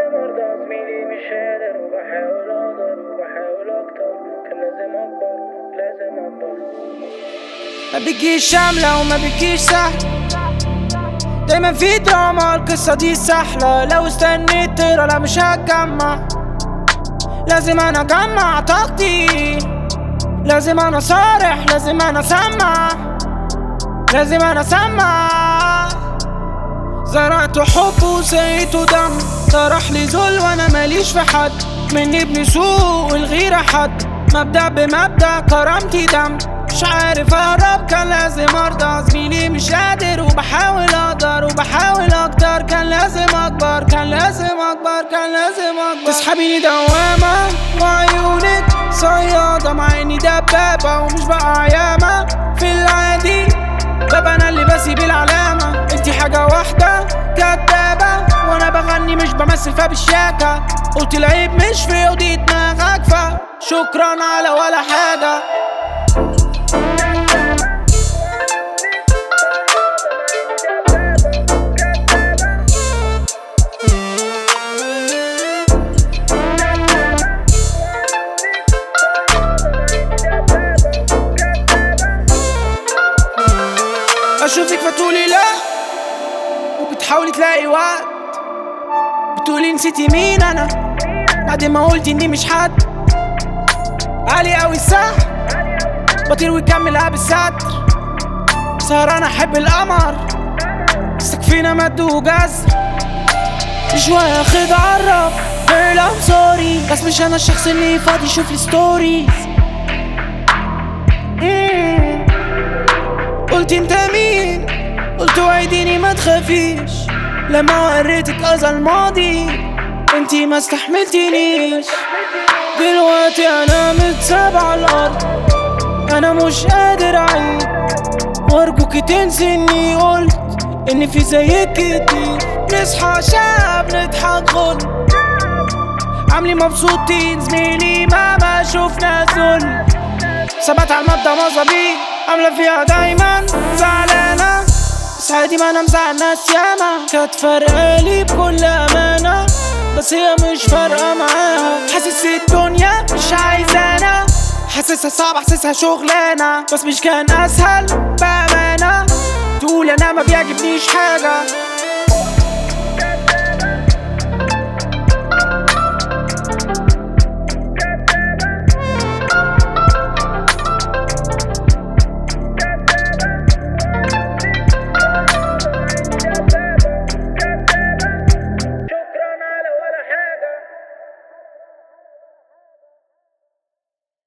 لازم ارضى زميلي مش قادر وبحاول اقدر وبحاول اكتر كان لازم اكبر لازم اكبر ما بتجيش شاملة وما بتجيش سهل دايما في دراما القصة دي سهلة لو استنيت تقرا لا مش هتجمع لازم انا اجمع طاقتي لازم انا صارح لازم انا اسمع لازم انا اسمع زرعت حب وسقيت دم طرح لي ذل وانا ماليش في حد مني ابن سوء الغيرة حد مبدأ بمبدأ كرامتي دم مش عارف اهرب كان لازم ارضى زميلي مش قادر وبحاول اقدر وبحاول اكتر كان لازم اكبر كان لازم اكبر كان لازم اكبر تسحبيني دوامة وعيونك صيادة مع اني دبابة ومش بقى عيامة في العادي بابا انا اللي بسيب العلامة انتي حاجة واحدة كدابة وانا بغني مش بمثل فبالشياكة قلت العيب مش في ودي دماغك فشكرا على ولا حاجة اشوفك فتقولي لا وبتحاولي تلاقي وقت بتقولي نسيتي مين انا بعد ما قلت اني مش حد عالي اوي السحب بطير ويكملها بالستر سهران احب القمر سقفنا مد وجزر شوية خد عرف لا سوري بس مش انا الشخص اللي فاضي يشوف لي ستوريز مم. قلت انت مين قلت وعديني ما تخافيش لما وريتك اذى الماضي انتي ما استحملتنيش دلوقتي انا متساب على الارض انا مش قادر اعيد وارجوك تنسي اني قلت ان في زيك كتير نصحى شاب نضحك غل عاملين مبسوطين زميلي ما ما شفنا ذل ثبات على المبدأ مظابيط عاملة فيها دايما زعلانة بس عادي ما انا مزعل ناس ياما كانت فارقالي بكل امانة بس هي مش فارقة معاها حاسس الدنيا مش عايزانا حاسسها صعب حاسسها شغلانة بس مش كان اسهل بأمانة تقول انا ما بيعجبنيش حاجة